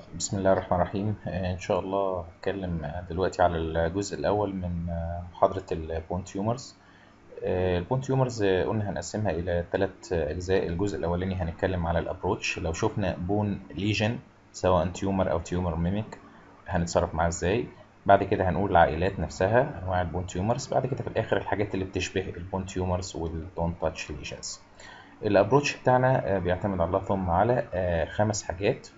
بسم الله الرحمن الرحيم آه، إن شاء الله هتكلم دلوقتي على الجزء الأول من آه، محاضرة البون تيومرز البون تيومرز قلنا هنقسمها إلى ثلاث أجزاء الجزء الأولاني هنتكلم على الأبروتش لو شفنا بون ليجن سواء تيومر أو تيومر ميميك هنتصرف معاه إزاي بعد كده هنقول العائلات نفسها أنواع البون تيومرز بعد كده في الآخر الحاجات اللي بتشبه البون تيومرز والدون تاتش ليجنز الأبروتش بتاعنا آه، بيعتمد على ثم على آه، خمس حاجات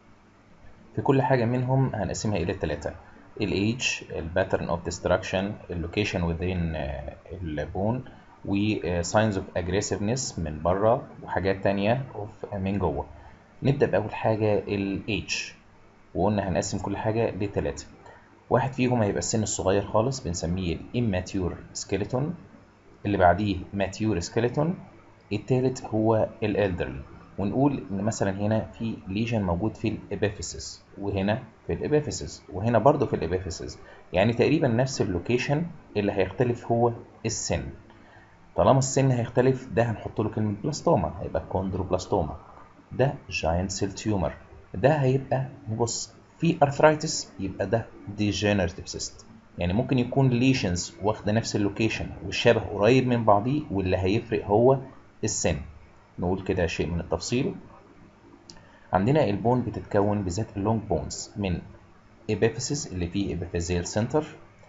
في كل حاجة منهم هنقسمها إلى ثلاثة ال age ال pattern of destruction ال location within آه، البون و آه، signs of aggressiveness من بره وحاجات تانية of من جوه نبدأ بأول حاجة ال age وقلنا هنقسم كل حاجة لثلاثة واحد فيهم هيبقى السن الصغير خالص بنسميه ال immature skeleton اللي بعديه mature skeleton التالت هو الالدرلي ونقول ان مثلا هنا في ليجن موجود في الابيفيسز وهنا في الابيفيسز وهنا برضو في الابيفيسز يعني تقريبا نفس اللوكيشن اللي هيختلف هو السن طالما السن هيختلف ده هنحط له كلمه بلاستوما هيبقى كوندروبلاستوما ده جاينت سيل تيومر ده هيبقى نبص في ارثرايتس يبقى ده ديجنراتيف سيست يعني ممكن يكون ليشنز واخده نفس اللوكيشن والشبه قريب من بعضيه واللي هيفرق هو السن نقول كده شيء من التفصيل عندنا البون بتتكون بالذات اللونج بونز من ابيفيسز اللي فيه ابيفيزيال سنتر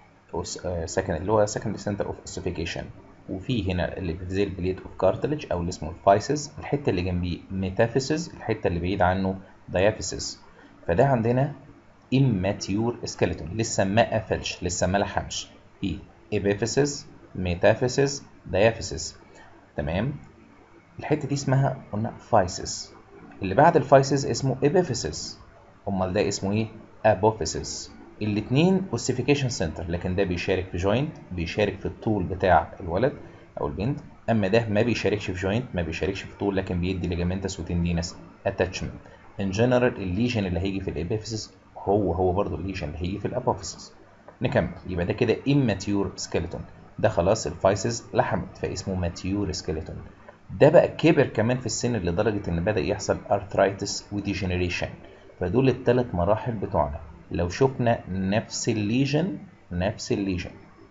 سكند اللي هو secondary سنتر اوف ossification وفي هنا الابيفيزيال بليت اوف كارتلج او اللي اسمه الفايسز الحته اللي جنبيه ميتافيسز الحته اللي بعيد عنه دايافيسز فده عندنا immature skeleton لسه ما قفلش لسه ما لحمش في ابيفيسز ميتافيسز دايافيسز تمام الحته دي اسمها قلنا فايسس اللي بعد الفايسس اسمه ابيفيسس امال ده اسمه ايه ابوفيسس الاثنين اوسيفيكيشن سنتر لكن ده بيشارك في جوينت بيشارك في الطول بتاع الولد او البنت اما ده ما بيشاركش في جوينت ما بيشاركش في طول لكن بيدي ليجامنتس وتندينس اتاتشمنت ان جنرال الليجن اللي هيجي في الابيفيسس هو هو برضه الليجن اللي هيجي في الابوفيسس نكمل يبقى ده كده immature skeleton ده خلاص الفايسز لحمت فاسمه mature skeleton ده بقى كبر كمان في السن لدرجة إن بدأ يحصل arthritis وديجنريشن فدول الثلاث مراحل بتوعنا لو شفنا نفس الليجن نفس الليجن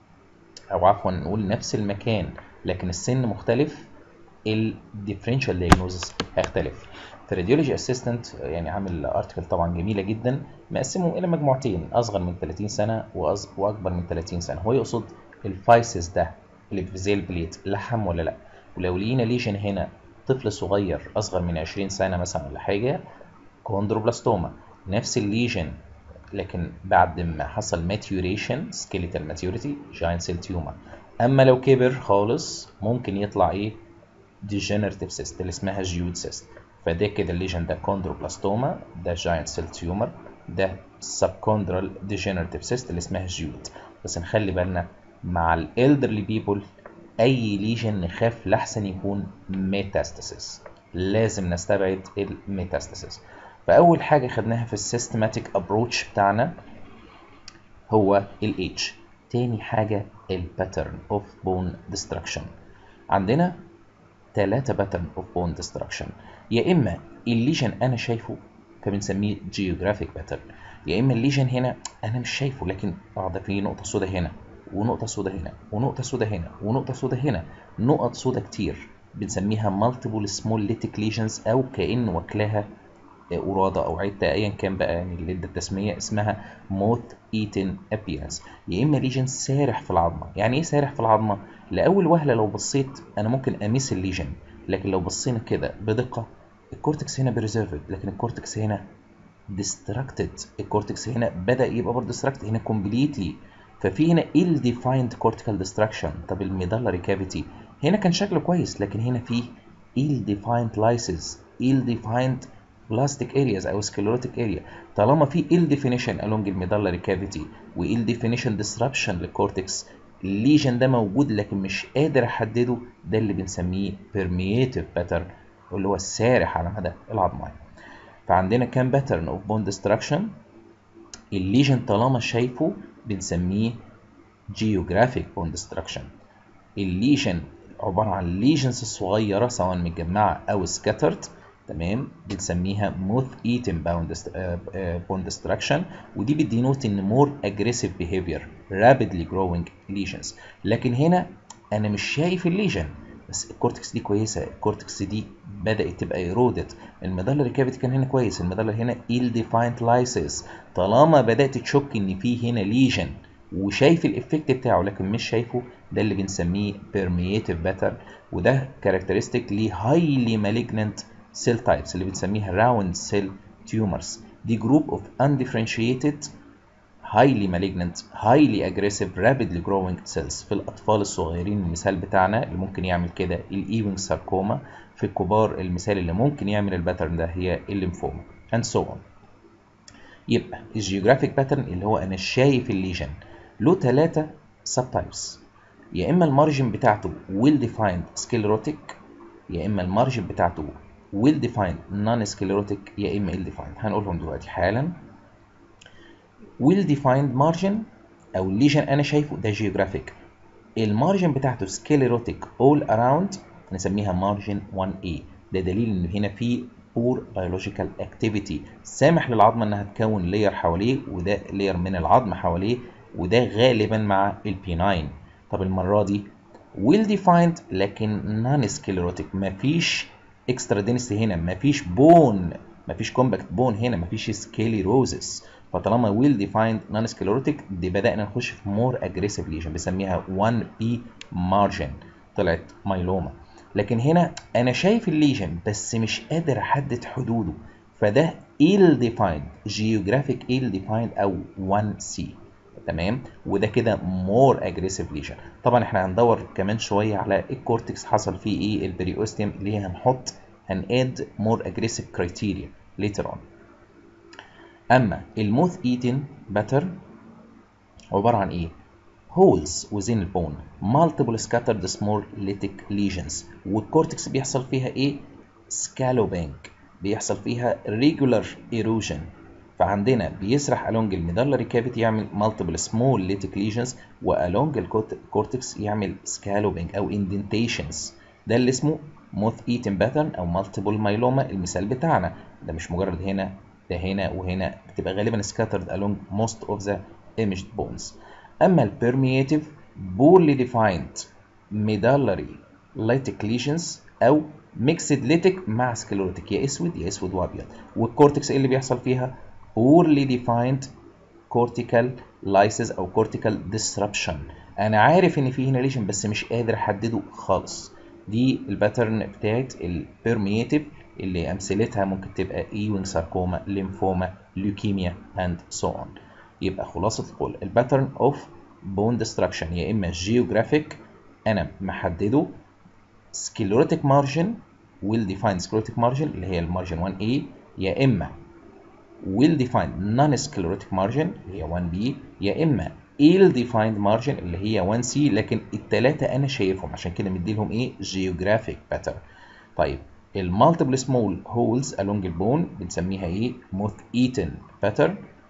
أو عفوا نقول نفس المكان لكن السن مختلف الديفرنشال دايجنوزس هيختلف فالراديولوجي اسيستنت يعني عامل ارتكل طبعا جميله جدا مقسمهم الى مجموعتين اصغر من 30 سنه وأص- واكبر من 30 سنه هو يقصد الفايسز ده اللي في زي البليت لحم ولا لا ولو لقينا ليجن هنا طفل صغير اصغر من 20 سنه مثلا ولا حاجه كوندروبلاستوما نفس الليجن لكن بعد ما حصل ماتيوريشن سكيليتال ماتيوريتي جاينت سيل تيومر اما لو كبر خالص ممكن يطلع ايه ديجنراتيف سيست اللي اسمها جيود سيست فده كده الليجن ده كوندروبلاستوما ده جاينت سيل تيومر ده سبكوندرال ديجنراتيف سيست اللي اسمها جيود بس نخلي بالنا مع الالدرلي بيبول اي ليجن نخاف لحسن يكون ميتاستاسيس لازم نستبعد الميتاستاسيس فاول حاجه خدناها في السيستماتيك ابروتش بتاعنا هو الايدج تاني حاجه الباترن اوف بون ديستركشن عندنا ثلاثة باترن اوف بون ديستركشن يا اما الليجن انا شايفه فبنسميه جيوغرافيك باترن يا اما الليجن هنا انا مش شايفه لكن اه ده في نقطه سوداء هنا ونقطه سوداء هنا ونقطه سوداء هنا ونقطه سوداء هنا نقط سوداء كتير بنسميها مالتيبل سمول ليتيك ليجنز او كأن واكلاها قرادة أو عدة أيا كان بقى يعني اللي ادى التسمية اسمها موث ايتن ابيرنس يا إما ليجن سارح في العظمة يعني إيه سارح في العظمة؟ لأول وهلة لو بصيت أنا ممكن أميس الليجن لكن لو بصينا كده بدقة الكورتكس هنا بريزيرفد لكن الكورتكس هنا ديستراكتد الكورتكس هنا بدأ يبقى برضه ديستراكتد هنا كومبليتلي ففي هنا ill defined cortical destruction طب الميدالري كافيتي هنا كان شكله كويس لكن هنا في ill defined lysis ill defined plastic areas او sclerotic area طالما في ill definition along الميدالري كافيتي و ill definition disruption للكورتكس الليجن ده موجود لكن مش قادر احدده ده اللي بنسميه permeative pattern اللي هو السارح على مدى العظمه فعندنا كام باترن اوف بون ديستراكشن الليجن طالما شايفه بنسميه جيوغرافيك بون ديستراكشن الليجن عباره عن ليجنز الصغيره سواء متجمعه او سكاترد تمام بنسميها موث ايتن بون ديستراكشن ودي بتدينوت ان مور اجريسيف بيهيفير رابيدلي جروينج ليجنز لكن هنا انا مش شايف الليجن بس الكورتكس دي كويسه الكورتكس دي بدات تبقى ايرودت الميدالري كافيتي كان هنا كويس الميدالر هنا ايل ديفايند لايسيس طالما بدات تشك ان في هنا ليجن وشايف الافكت بتاعه لكن مش شايفه ده اللي بنسميه permeative pattern وده كاركترستيك لهايلي malignant cell types اللي بنسميها round cell tumors دي group of undifferentiated highly malignant highly aggressive rapidly growing cells في الأطفال الصغيرين المثال بتاعنا اللي ممكن يعمل كده الإيوينج ساركوما في الكبار المثال اللي ممكن يعمل الباترن ده هي الليمفوما and so on يبقى الجيوغرافيك باترن اللي هو أنا شايف الليجن له ثلاثة سب تايبس يا إما المارجن بتاعته well defined sclerotic يا إما المارجن بتاعته well defined non sclerotic يا إما ill defined هنقولهم دلوقتي حالا well defined margin او الليجن انا شايفه ده جيوغرافيك المارجن بتاعته سكليروتيك all around نسميها مارجن 1A ده دليل ان هنا في poor biological activity سامح للعظمه انها تكون لير حواليه وده لير من العظم حواليه وده غالبا مع البيناين طب المره دي well defined لكن non sclerotic مفيش اكسترا دينستي هنا مفيش بون مفيش كومباكت بون هنا مفيش سكيليروزس فطالما ويل ديفايند نون سكليروتيك دي بدانا نخش في مور اجريسيف ليجن بنسميها 1 بي مارجن طلعت مايلوما لكن هنا انا شايف الليجن بس مش قادر احدد حدوده فده ill defined geographic ill defined او 1C تمام وده كده مور اجريسيف ليجن طبعا احنا هندور كمان شويه على الكورتكس حصل فيه ايه البريوستيوم اللي هنحط هناد مور اجريسيف كرايتيريا later on اما الموث ايتن باترن عباره عن ايه holes within البون multiple scattered small lytic lesions والكورتكس بيحصل فيها ايه scalloping بيحصل فيها regular erosion فعندنا بيسرح along الميدالري كافيتي يعمل multiple small lytic lesions و along الكورتكس يعمل scalloping او indentations ده اللي اسمه موث ايتن باترن او multiple myeloma المثال بتاعنا ده مش مجرد هنا ده هنا وهنا بتبقى غالبا scattered along most of the imaged bones اما البرمياتيف poorly defined medullary lytic lesions او mixed lytic مع sclerotic يا اسود يا اسود وابيض والكورتكس ايه اللي بيحصل فيها poorly defined cortical lysis او cortical disruption انا عارف ان في هنا ليشن بس مش قادر احدده خالص دي الباترن بتاعت البرمياتيف اللي امثلتها ممكن تبقى ايوينج ساركوما ليمفوما ليوكيميا اند سو اون يبقى خلاصه القول الباترن اوف بون ديستراكشن يا اما جيوغرافيك انا محدده سكليروتيك مارجن ويل ديفايند سكليروتيك مارجن اللي هي المارجن 1A يا اما ويل ديفايند نون سكليروتيك مارجن اللي هي 1B يا اما ill defined margin اللي هي 1C لكن التلاتة انا شايفهم عشان كده مديلهم ايه geographic pattern طيب المالتيبل سمول هولز along البون بنسميها ايه moth eaten pattern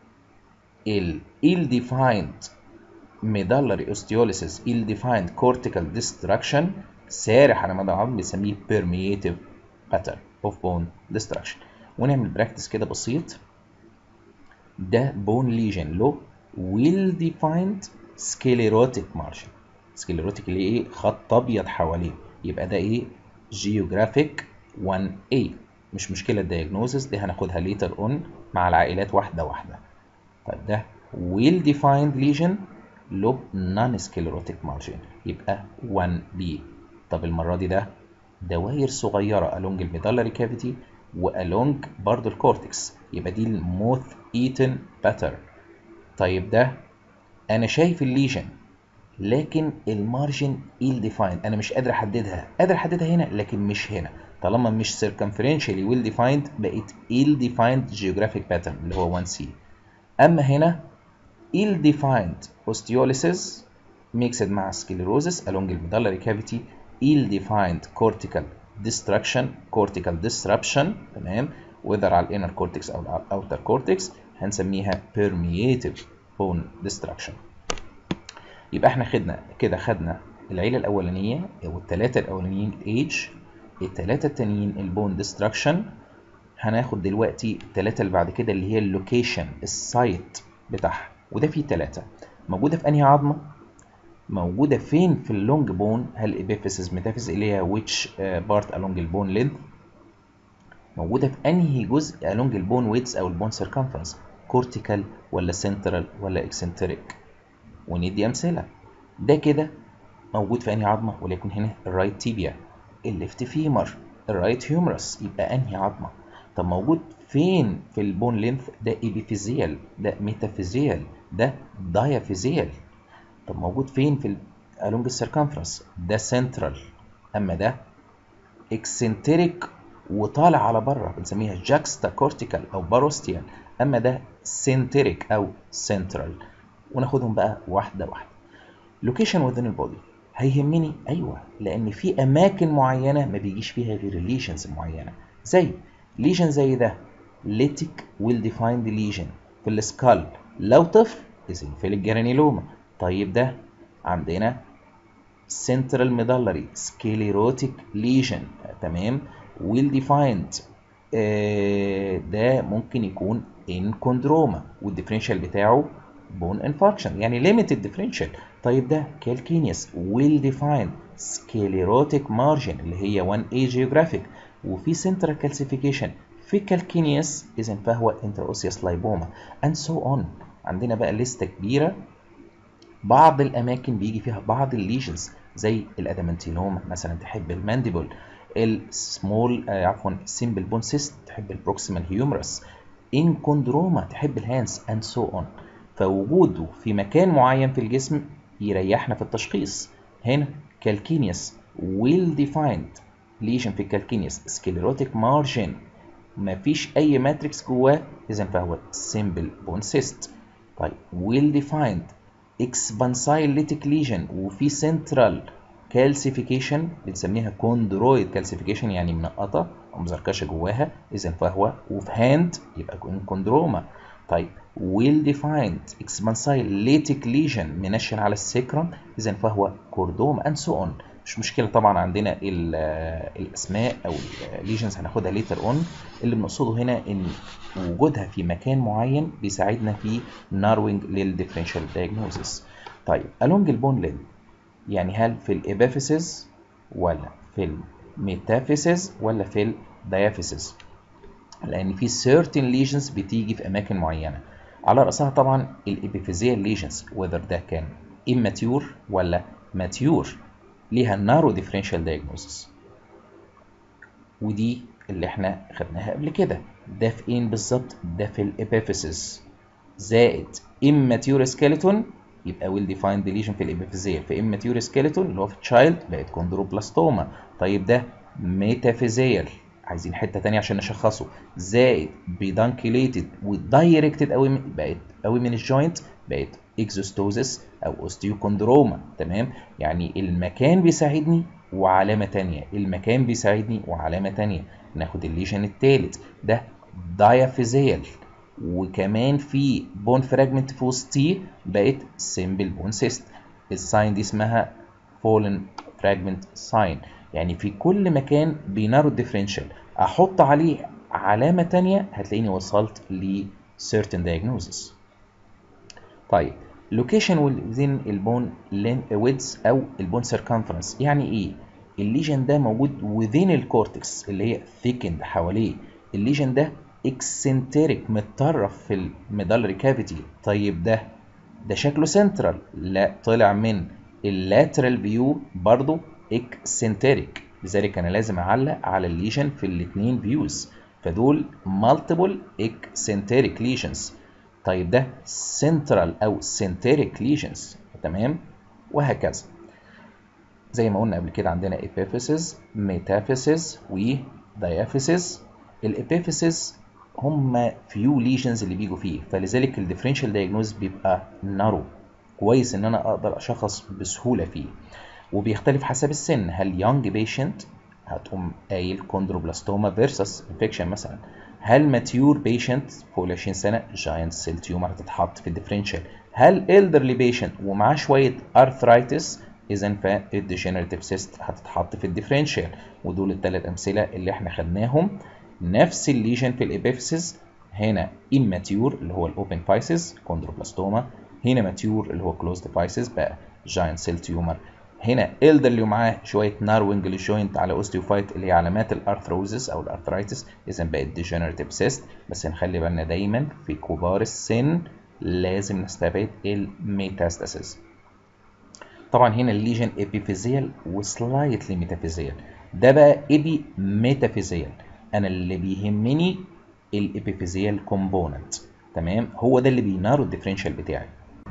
ال ill defined medullary osteolysis ill defined cortical destruction سارح على مدى العظم بنسميه permeative pattern of bone destruction ونعمل براكتس كده بسيط ده bone lesion له well defined sclerotic margin sclerotic اللي ايه خط ابيض حواليه يبقى ده ايه geographic 1A مش مشكلة الدياجنوزس دي هناخدها later on مع العائلات واحدة واحدة طيب ده well defined lesion له non sclerotic margin يبقى 1B طب المرة دي ده دواير صغيرة along الميدالري cavity و along برضه الكورتكس يبقى دي الموث ايتن باترن طيب ده انا شايف الليجن لكن المارجن ill defined انا مش قادر احددها قادر احددها هنا لكن مش هنا طالما مش circumferentially well defined بقت ill defined geographic pattern اللي هو 1C اما هنا ill defined osteolysis mixed مع sclerosis along الميدالري cavity ill defined cortical destruction cortical disruption تمام whether على الانر كورتكس او على الاوتر كورتكس هنسميها permeative bone destruction يبقى احنا خدنا كده خدنا العيله الاولانيه او الثلاثه الاولانيين الايدج الثلاثه التانيين البون ديستراكشن هناخد دلوقتي التلاتة اللي بعد كده اللي هي اللوكيشن السايت بتاعها وده فيه تلاتة موجودة في أنهي عظمة موجودة فين في اللونج بون هل ابيفيسز ميتافيز اللي هي which بارت along البون لينث موجودة في أنهي جزء along البون ويدز أو البون سيركمفرنس كورتيكال ولا سنترال ولا اكسنتريك وندي أمثلة ده كده موجود في أنهي عظمة وليكن هنا الرايت تيبيا الليفت فيمر الرايت هيومرس يبقى أنهي عظمة طب موجود فين في البون لينث ده ايبيفيزيال ده ميتافيزيال ده دايافيزيال طب موجود فين في along السيركمفرنس ده سنترال اما ده اكسنتريك وطالع على بره بنسميها جاكستا كورتيكال او باروستيال اما ده سنتريك او سنترال وناخدهم بقى واحده واحده لوكيشن within البودي هيهمني ايوه لان في اماكن معينه ما بيجيش فيها غير الليجنز معينه زي ليجن زي ده ليتيك ويل ديفايند ليجن في السكال لو طفل اسم في الجرانيلوما طيب ده عندنا central medullary sclerotic lesion تمام well defined آه ده ممكن يكون انكوندروما والديفرنشال بتاعه بون انفاركشن يعني limited differential طيب ده calcaneus well defined sclerotic margin اللي هي 1A geographic وفي central calcification في calcaneus اذا فهو intraosseous lipoma and so on عندنا بقى لستة كبيرة بعض الاماكن بيجي فيها بعض الليجنز زي الادامنتينوما مثلا تحب المانديبل السمول آه عفوا سيمبل بون سيست تحب البروكسيمال هيومرس انكوندروما تحب الهانس اند سو اون فوجوده في مكان معين في الجسم يريحنا في التشخيص هنا كالكينيوس ويل ديفايند ليجن في الكالكينيوس سكليروتيك مارجن مفيش اي ماتريكس جواه اذا فهو سيمبل بون سيست طيب ويل ديفايند اكسبانسايليتيك ليجن وفي سنترال كالسيفيكيشن بنسميها كوندرويد كالسيفيكيشن يعني منقطه او مزركشه جواها اذا فهو وفي هاند يبقى كوندروما طيب ويل ديفايند اكسبانسايليتيك ليجن منشن على السكرم اذا فهو كوردوما اند سو اون مش مشكله طبعا عندنا الاسماء او الليجنز هناخدها ليتر اون اللي بنقصده هنا ان وجودها في مكان معين بيساعدنا في ناروينج للديفرنشال دايجنوزس طيب along البون لين يعني هل في الابيفيسز ولا في الميتافيسز ولا في الديافيسز لان في certain lesions بتيجي في اماكن معينه على راسها طبعا الابيفيزيال ليجنز whether ده كان immature ولا mature ليها نارو ديفرنشال دايجنوزس ودي اللي احنا خدناها قبل كده ده في ايه بالظبط ده في الابيفيسز زائد immature skeleton يبقى ويل ديفايند ليجن في الابيفيزيال في immature skeleton اللي هو في تشايلد بقت كوندروبلاستوما طيب ده ميتافيزيال عايزين حته تانية عشان نشخصه زائد بيدانكيليتد ودايركتد قوي بقت قوي من الجوينت بقت اكزوستوزس او اوستيوكوندروما تمام يعني المكان بيساعدني وعلامة تانية المكان بيساعدني وعلامة تانية ناخد الليجن التالت ده دايافيزيال وكمان في بون فراجمنت في وسطيه بقت سيمبل بون سيست الساين دي اسمها فولن فراجمنت ساين يعني في كل مكان بينارو الديفرنشال احط عليه علامة تانية هتلاقيني وصلت ل certain diagnosis طيب location within البون width او البون circumference يعني ايه الليجن ده موجود within الكورتكس اللي هي thickened حواليه الليجن ده eccentric متطرف في الميدالري كافيتي طيب ده ده شكله سنترال لا طلع من اللاترال فيو برضو eccentric لذلك انا لازم اعلق على الليجن في الاثنين فيوز فدول multiple eccentric lesions طيب ده central او centric lesions تمام وهكذا زي ما قلنا قبل كده عندنا epiphysis metaphysis و diaphysis الابيفيسز هم فيو ليجنز اللي بيجوا فيه فلذلك الديفرنشال دايجنوز بيبقى نارو كويس ان انا اقدر اشخص بسهوله فيه وبيختلف حسب السن هل يونج بيشنت هتقوم قايل كوندروبلاستوما فيرسس انفكشن مثلا هل ماتيور بيشنت فوق ال 20 سنه جاينت سيل تيومر هتتحط في الديفرنشال هل الدرلي بيشنت ومعاه شويه ارثرايتس اذا فالديجنريتيف سيست هتتحط في الديفرنشال ودول الثلاث امثله اللي احنا خدناهم نفس الليجن في الابيفيسز هنا immature اللي هو الاوبن فايسز كوندروبلاستوما هنا ماتيور اللي هو كلوزد فايسز بقى جاينت سيل تيومر هنا elderly ومعاه شويه ناروينج للجوينت على اوستيوفايت اللي هي علامات الارثروزس او الارثرايتس اذا بقت ديجنريتيف سيست بس نخلي بالنا دايما في كبار السن لازم نستبعد الميتاستاسيس طبعا هنا الليجن ابيفيزيال وسلايتلي ميتافيزيال ده بقى ابي ميتافيزيال انا اللي بيهمني الابيفيزيال كومبوننت تمام هو ده اللي بينارو الديفرنشال بتاعي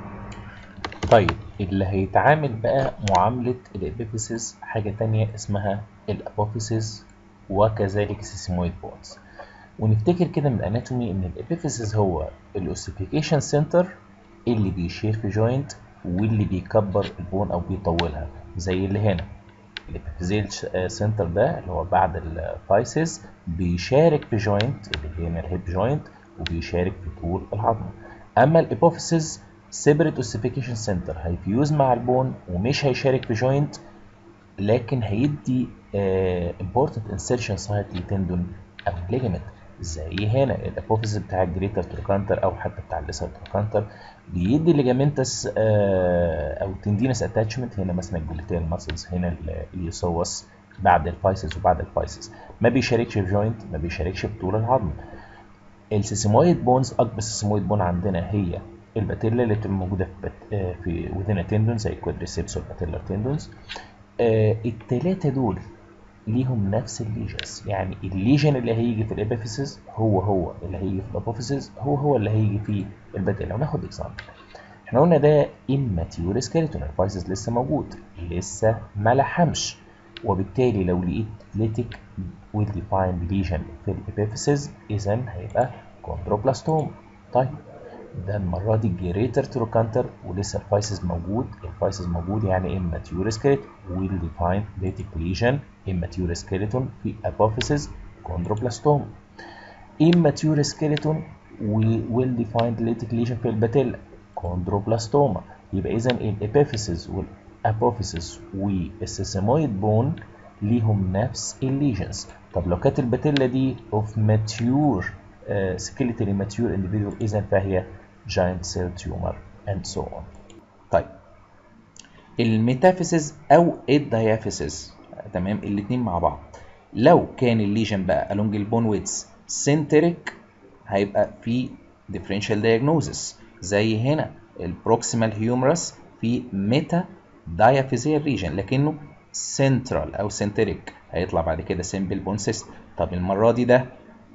طيب اللي هيتعامل بقى معاملة الابيفيسيس حاجة تانية اسمها الابوفيسيس وكذلك السيسمويد بونز ونفتكر كده من الاناتومي ان الابيفيسيس هو الاوسيفيكيشن سنتر اللي بيشير في جوينت واللي بيكبر البون او بيطولها زي اللي هنا الابيفيزيال سنتر ده اللي هو بعد الفايسز بيشارك في جوينت اللي هنا الهيب جوينت وبيشارك في طول العظمه اما الابوفيسز سيبريت اوسيفيكيشن سنتر هيفيوز مع البون ومش هيشارك في جوينت لكن هيدي امبورتنت انسيرشن سايت لتندون او ليجمنت زي هنا الابوفيسز بتاع الجريتر تروكانتر او حتى بتاع الليسر تروكانتر بيدي ليجامنتس او تندينس اتاتشمنت هنا مثلا الجلوتيال ماسلز هنا اليوسوس بعد الفايسز وبعد الفايسز ما بيشاركش في جوينت ما بيشاركش في طول العظم السيسمويد بونز اكبر سيسمويد بون عندنا هي الباتيلا اللي بتبقى موجوده في بت... في وذين تندون زي الكوادريسيبس والباتيلر تندونز آه التلاتة دول ليهم نفس الليجنز يعني الليجن اللي هيجي في الابيفيسز هو هو اللي هيجي في الابوفيسز هو هو اللي هيجي في الباتيلا وناخد اكزامبل احنا قلنا ده immature skeleton الفايسز لسه موجود لسه ما لحمش وبالتالي لو لقيت ليتك well defined lesion في الابيفيسز اذا هيبقى كوندروبلاستوم طيب ده المرة دي الجريتر تروكانتر ولسه الفايسز موجود الفايسز موجود يعني immature skeleton well defined lytic lesion immature skeleton في apophysis chondroblastoma immature skeleton و well defined lytic lesion في الباتيلا chondroblastoma يبقى اذا الابيفيسز والابوفيسز والسيسمويد بون ليهم نفس الليجنز طب لو كانت الباتيلا دي of mature uh, skeletally mature individual اذا فهي giant cell tumor and so on. طيب الميتافيسيس او الديافيسيس تمام الاثنين مع بعض لو كان الليجن بقى along البون ويتس سنتريك هيبقى في differential diagnosis زي هنا البروكسيمال هيومرس في ميتا دايافيزيال ريجن لكنه سنترال او سنتريك هيطلع بعد كده سمبل بون سيست طب المره دي ده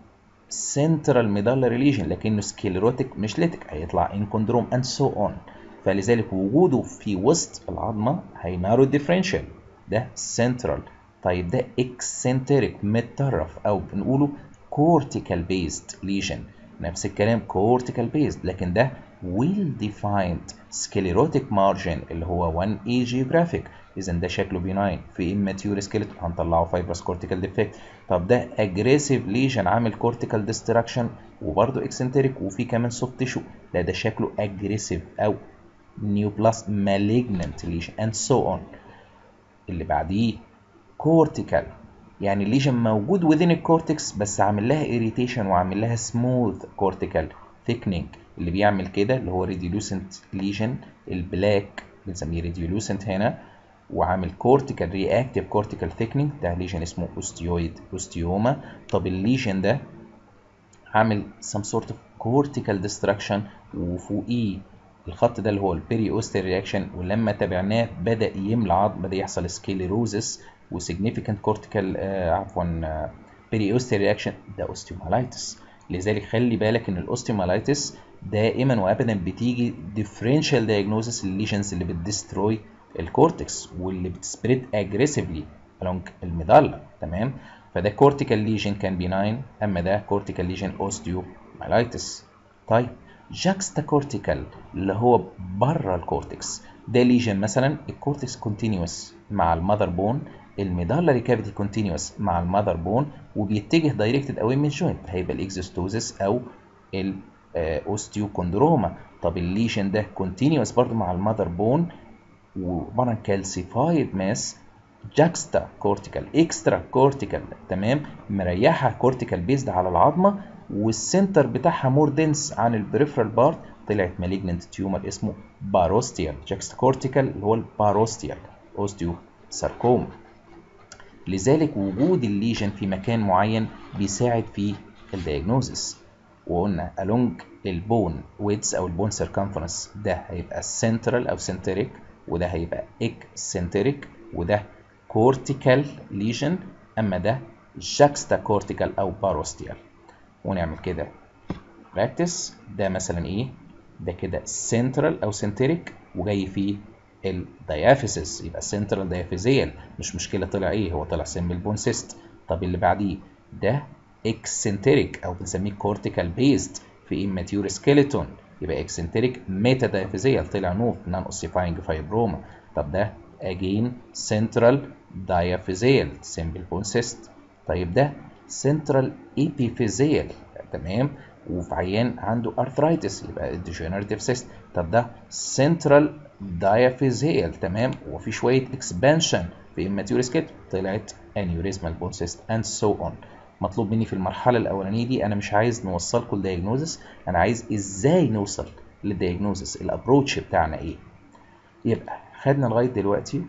سنترال ميدالر ليجن لكنه سكليروتيك مش ليتك هيطلع انكوندروم اند سو اون فلذلك وجوده في وسط العظمه هينارو الديفرنشال ده سنترال طيب ده اكسنتريك متطرف او بنقوله كورتيكال بيزد ليجن نفس الكلام كورتيكال بيزد لكن ده ويل ديفايند سكليروتيك مارجن اللي هو 1 اي جيوغرافيك اذا ده شكله بيناين في اماتيور سكيلتون هنطلعه فايبرس كورتيكال ديفكت طب ده اجريسيف ليجن عامل كورتيكال ديستراكشن وبرده اكسنتريك وفي كمان سوفت تيشو لا ده شكله اجريسيف او نيوبلاست مالجننت ليجن اند سو اون اللي بعديه كورتيكال يعني الليجن موجود within الكورتكس بس عامل لها irritation وعامل لها smooth cortical thickening اللي بيعمل كده اللي هو ريديولوسنت ليجن البلاك بنسميه ريديولوسنت هنا وعامل كورتيكال رياكتيف كورتيكال ثيكنينج ده ليجن اسمه اوستيويد اوستيوما طب الليجن ده عامل some sort of cortical destruction وفوقيه الخط ده اللي هو البيري اوستر رياكشن ولما تابعناه بدا يملى عظم بدا يحصل سكيليروزس وسيجنيفيكانت كورتيكال آه عفوا آه بيري اوستر رياكشن ده اوستيومالايتس لذلك خلي بالك ان الاوستيومالايتس دائما وابدا بتيجي ديفرنشال دايجنوزس للليجنز اللي بتدستروي الكورتكس واللي بتسبريد اجريسيفلي along الميدالا تمام فده كورتيكال ليجن كان بيناين اما ده كورتيكال ليجن اوستيومالايتس طيب جاكستا كورتيكال اللي هو بره الكورتكس ده ليجن مثلا الكورتكس كونتينيوس مع المذر بون الميدالري كافيتي كونتينيوس مع المذر بون وبيتجه دايركتد اوي من الجوينت هيبقى الاكزوستوزس او الاوستيوكوندروما طب الليجن ده كونتينيوس برضو مع المذر بون وعباره عن كالسيفايد ماس جاكستا كورتيكال اكسترا كورتيكال تمام مريحه كورتيكال بيزد على العظمه والسنتر بتاعها مور دنس عن البريفرال بارت طلعت مالجننت تيومر اسمه باروستيال جاكستا كورتيكال اللي هو الباروستيال اوستيو ساركوما لذلك وجود الليجن في مكان معين بيساعد في الدياجنوزس وقلنا along البون ويدز او البون سيركمفرنس ده هيبقى سنترال او سنتريك وده هيبقى اكسنتريك وده كورتيكال ليجن اما ده جاكستا كورتيكال او باروستيال ونعمل كده براكتس ده مثلا ايه ده كده سنترال او سنتريك وجاي فيه الديافيسيس يبقى سنترال ديافيزيال مش مشكله طلع ايه هو طلع سمبل بون سيست طب اللي بعديه ده اكسنتريك او بنسميه كورتيكال بيزد في اماتيور سكيلتون يبقى اكسنتريك ميتا ديافيزيال طلع نوف نان اوسيفاينج فايبروما طب ده اجين سنترال ديافيزيال سمبل بون سيست طيب ده سنترال ايبيفيزيال تمام وفي عيان عنده ارثرايتس يبقى ديجنريتيف سيست طب ده سنترال دايافيزيال تمام وفي شويه اكسبانشن في اماتيور سكيت طلعت انيوريزمال بون سيست اند سو اون مطلوب مني في المرحله الاولانيه دي انا مش عايز نوصلكم للدياجنوزس انا عايز ازاي نوصل للدياجنوزس الابروتش بتاعنا ايه يبقى خدنا لغايه دلوقتي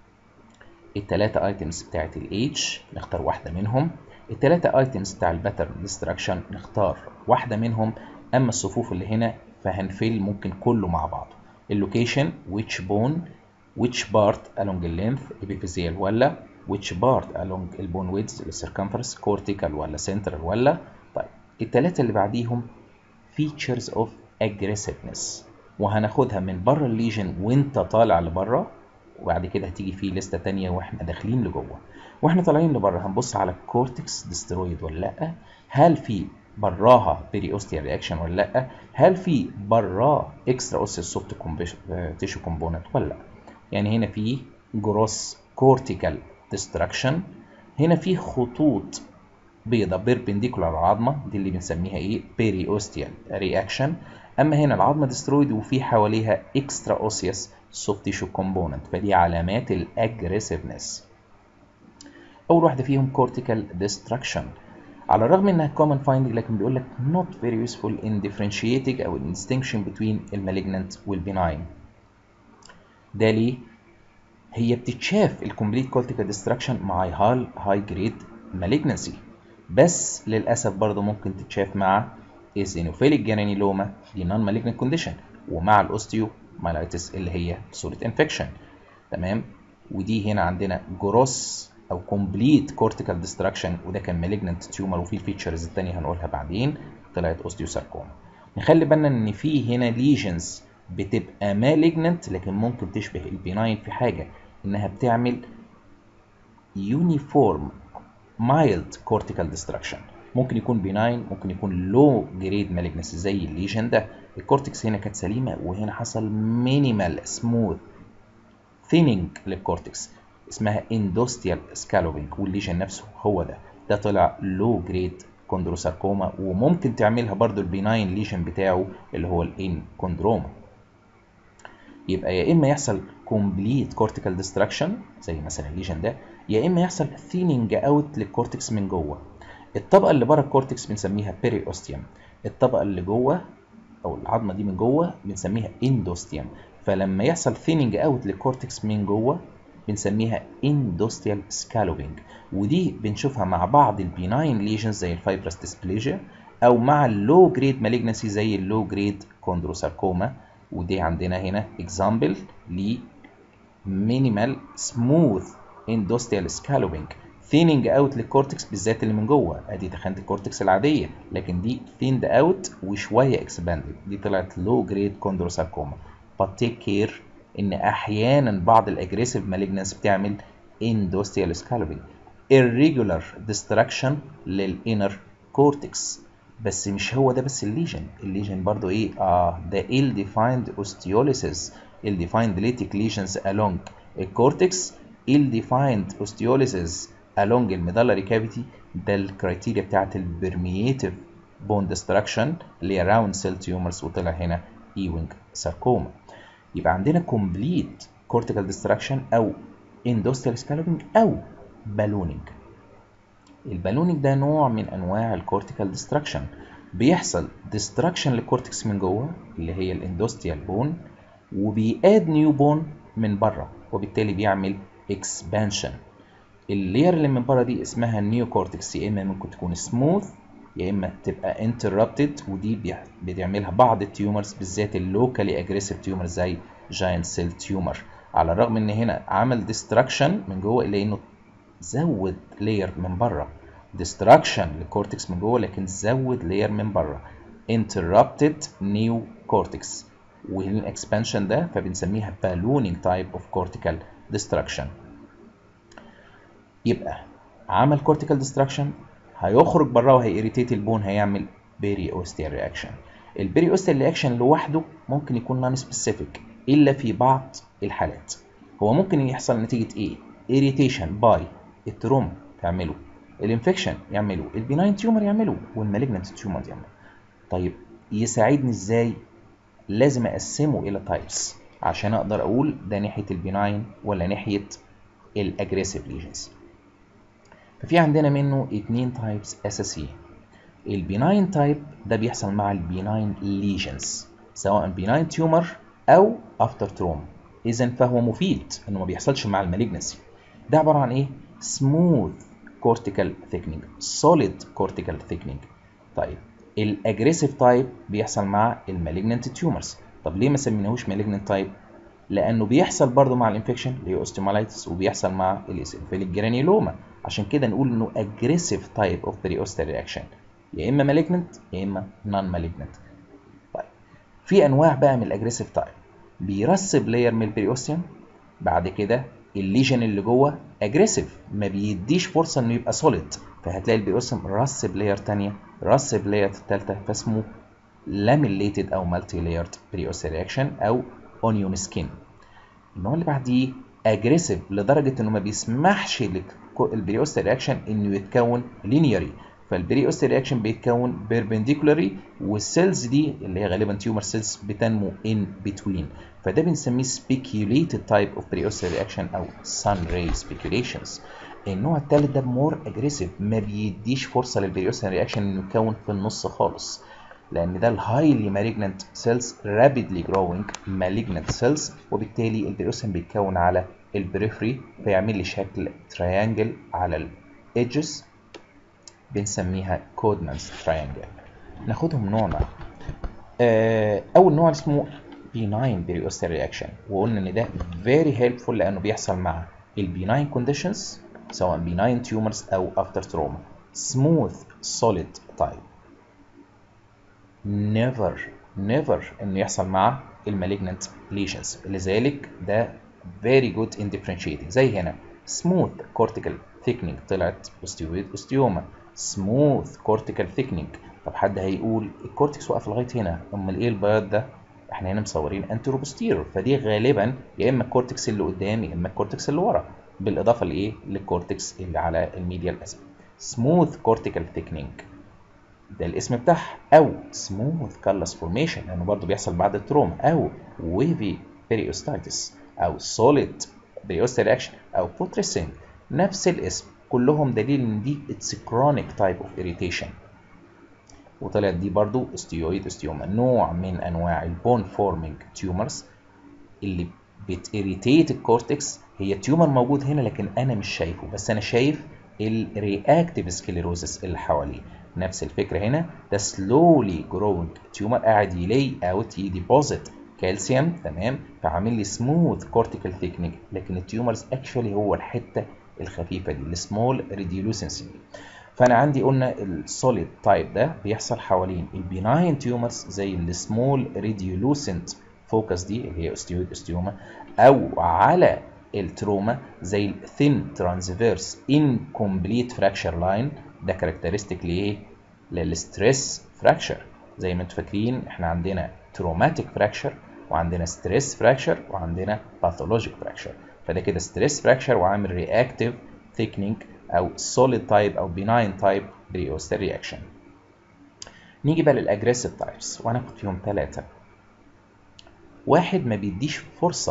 الثلاثه ايتمز بتاعت الايدج نختار واحده منهم الثلاثه ايتمز بتاع الباترن ديستراكشن نختار واحده منهم اما الصفوف اللي هنا فهنفل ممكن كله مع بعضه اللوكيشن which bone which part along the length epiphyseal ولا which part along البون width السيركمفرنس cortical ولا central ولا طيب الثلاثه اللي بعديهم features of aggressiveness وهناخدها من بره الليجن وانت طالع لبره وبعد كده هتيجي في لسته تانية واحنا داخلين لجوه واحنا طالعين لبره هنبص على الكورتكس ديسترويد ولا لا هل في براها بيري اوستيال رياكشن ولا لا هل في براه اكسترا اوسيال سوفت تيشو كومبوننت ولا لا يعني هنا في جروس كورتيكال ديستراكشن هنا في خطوط بيضة بيربنديكولار العظمة دي اللي بنسميها ايه بيري اوستيال رياكشن اما هنا العظمة ديسترويد وفي حواليها اكسترا اوسيوس سوفت تيشو كومبوننت فدي علامات الاجريسيفنس اول واحدة فيهم كورتيكال ديستراكشن على الرغم انها common finding لكن بيقول لك not very useful in differentiating او in distinction between المالجنانت والبناين ده ليه؟ هي بتتشاف الكومبليت كورتيكال ديستراكشن مع هاي هاي جريد مالجنسي بس للاسف برضه ممكن تتشاف مع ايزينوفيليك جرانيلوما دي نون مالجنت كونديشن ومع الاوستيو مالايتس اللي هي صوره انفكشن تمام ودي هنا عندنا جروس او كومبليت كورتيكال ديستراكشن وده كان مالجنت تيومر وفي الفيتشرز الثانيه هنقولها بعدين طلعت اوستيوساركوما نخلي بالنا ان في هنا ليجنز بتبقى مالجنت لكن ممكن تشبه البيناين في حاجه انها بتعمل يونيفورم مايلد كورتيكال ديستراكشن ممكن يكون بيناين ممكن يكون لو جريد مالجنس زي الليجن ده الكورتكس هنا كانت سليمه وهنا حصل مينيمال سموث ثيننج للكورتكس اسمها اندوستيال سكالوبينج والليجن نفسه هو ده ده طلع لو جريد كوندروساركوما وممكن تعملها برضو البيناين ليجن بتاعه اللي هو الان كوندروما يبقى يا اما يحصل كومبليت كورتيكال ديستراكشن زي مثلا الليجن ده يا اما يحصل ثيننج اوت للكورتكس من جوه الطبقه اللي بره الكورتكس بنسميها بيري اوستيوم الطبقه اللي جوه او العظمه دي من جوه بنسميها اندوستيوم فلما يحصل ثيننج اوت للكورتكس من جوه بنسميها اندوستيال سكالوبينج ودي بنشوفها مع بعض البيناين ليجنز زي الفايبرس ديسبليجيا او مع اللو جريد مالجنسي زي اللو جريد كوندروساركوما ودي عندنا هنا اكزامبل ل مينيمال سموث اندوستيال سكالوبينج ثيننج اوت للكورتكس بالذات اللي من جوه ادي تخانه الكورتكس العاديه لكن دي ثيند اوت وشويه اكسباندد دي طلعت لو جريد كوندروساركوما but take care ان احيانا بعض الاجريسيف مالجنس بتعمل اندوستيال سكالوبينج irregular destruction للانر كورتكس بس مش هو ده بس الليجن الليجن برضو ايه اه ده ill defined osteolysis ill defined lytic lesions along الكورتكس ill defined osteolysis along الميدالري كافيتي ده الكرايتيريا بتاعت البرمياتيف بون ديستراكشن اللي هي راوند سيل تيومرز وطلع هنا ايوينج ساركوما يبقى عندنا كومبليت كورتيكال ديستراكشن او اندوستريال سكالوبينج او بالونينج البالونينج ده نوع من انواع الكورتيكال ديستراكشن بيحصل ديستراكشن للكورتكس من جوه اللي هي الاندوستريال بون وبياد نيو بون من بره وبالتالي بيعمل اكسبانشن اللير اللي من بره دي اسمها النيو كورتكس يا اما ممكن تكون سموث يا اما تبقى انتربتد ودي بتعملها بعض التيومرز بالذات اللوكالي اجريسيف تيومر زي جاينت سيل تيومر على الرغم ان هنا عمل ديستراكشن من جوه الا انه زود لاير من بره ديستراكشن للكورتكس من جوه لكن زود لاير من بره interrupted new cortex والاكسبانشن ده فبنسميها ballooning type of cortical destruction يبقى عمل cortical destruction هيخرج بره وهيريتيت البون هيعمل بيريوستيال رياكشن البيريوستيال رياكشن لوحده ممكن يكون نون سبيسيفيك الا في بعض الحالات هو ممكن يحصل نتيجه ايه irritation باي التروما تعمله الانفكشن يعمله البيناين تيومر يعمله والمالجنت تيومر يعمله طيب يساعدني ازاي لازم اقسمه الى تايبس عشان اقدر اقول ده ناحيه البيناين ولا ناحيه الاجريسيف ليجنز ففي عندنا منه اتنين تايبس اساسيين البيناين تايب ده بيحصل مع البيناين ليجنز سواء بيناين تيومر او افتر تروما اذا فهو مفيد انه ما بيحصلش مع المالجنسي ده عباره عن ايه smooth cortical thickening solid cortical thickening طيب الاجريسيف تايب بيحصل مع المالجننت تيومرز طب ليه ما سميناهوش مالجننت تايب لانه بيحصل برضه مع الانفكشن اللي هي اوستيومالايتس وبيحصل مع الاسنفيليك جرانيلوما عشان كده نقول انه اجريسيف تايب اوف بريوستال رياكشن يا اما مالجننت يا اما نون مالجننت طيب في انواع بقى من الاجريسيف تايب بيرسب لاير من البريوستيوم بعد كده الليجن اللي جوه اجريسيف ما بيديش فرصه انه يبقى سوليد فهتلاقي البيوسم رسب لاير ثانيه رسب لاير ثالثه فاسمه لاميليتد او مالتي لايرد بريوستال رياكشن او اونيون سكين النوع اللي بعديه اجريسيف لدرجه انه ما بيسمحش للبريوستال رياكشن انه يتكون لينيري فالبريوستال رياكشن بيتكون بيربنديكولاري والسيلز دي اللي هي غالبا تيومر سيلز بتنمو ان بتوين فده بنسميه speculated type of periostal reaction او sun ray speculations النوع الثالث ده مور اجريسيف ما بيديش فرصه للبريوستال رياكشن انه يتكون في النص خالص لان ده الهايلي مالجنت سيلز رابيدلي جروينج مالجنت سيلز وبالتالي البريوستال بيتكون على البريفري فيعمل لي شكل تريانجل على الايدجز بنسميها كودمانز تريانجل ناخدهم نوع نوع آه اول نوع اسمه benign periostal reaction وقلنا ان ده very helpful لانه بيحصل مع البيناين conditions سواء benign tumors او after trauma smooth solid type never never انه يحصل مع المالجنت lesions لذلك ده very good in differentiating زي هنا smooth cortical thickening طلعت osteoid osteoma smooth cortical thickening طب حد هيقول الكورتكس واقف لغايه هنا امال ايه البياض ده احنا هنا مصورين انترو بوستيرور فدي غالبا يا اما الكورتكس اللي قدام يا اما الكورتكس اللي ورا بالاضافه لايه للكورتكس اللي على الميديال اسفل سموث كورتيكال ثيكنينج ده الاسم بتاعها او سموث كالس فورميشن لانه برضه بيحصل بعد التروما او ويفي بيريوستايتس او سوليد بريوستال رياكشن او بوتريسين نفس الاسم كلهم دليل ان دي اتس كرونيك تايب اوف اريتيشن وطلعت دي برضو استيويد استيوما نوع من انواع البون فورمينج تيومرز اللي بتirritate الكورتكس هي تيومر موجود هنا لكن انا مش شايفه بس انا شايف الرياكتيف سكليروزس اللي حواليه نفس الفكره هنا ده سلولي جروينج تيومر قاعد يلي اوت يديبوزيت كالسيوم تمام فعامل لي سموث كورتيكال ثيكنينج لكن التيومرز اكشولي هو الحته الخفيفه دي السمول ريديولوسنسي فانا عندي قلنا السوليد تايب ده بيحصل حوالين البيناين تيومرز زي السمول ريديولوسنت فوكس دي اللي هي استيويد استيوما او على التروما زي الثين ترانسفيرس انكمبليت فراكشر لاين ده كاركترستيك لايه للستريس فراكشر زي ما انتم فاكرين احنا عندنا تروماتيك فراكشر وعندنا ستريس فراكشر وعندنا باثولوجيك فراكشر فده كده ستريس فراكشر وعامل رياكتيف ثيكنينج او solid type او benign type بريوستال رياكشن نيجي بقى للاجريسيف تايبس وهناخد فيهم ثلاثه واحد ما بيديش فرصه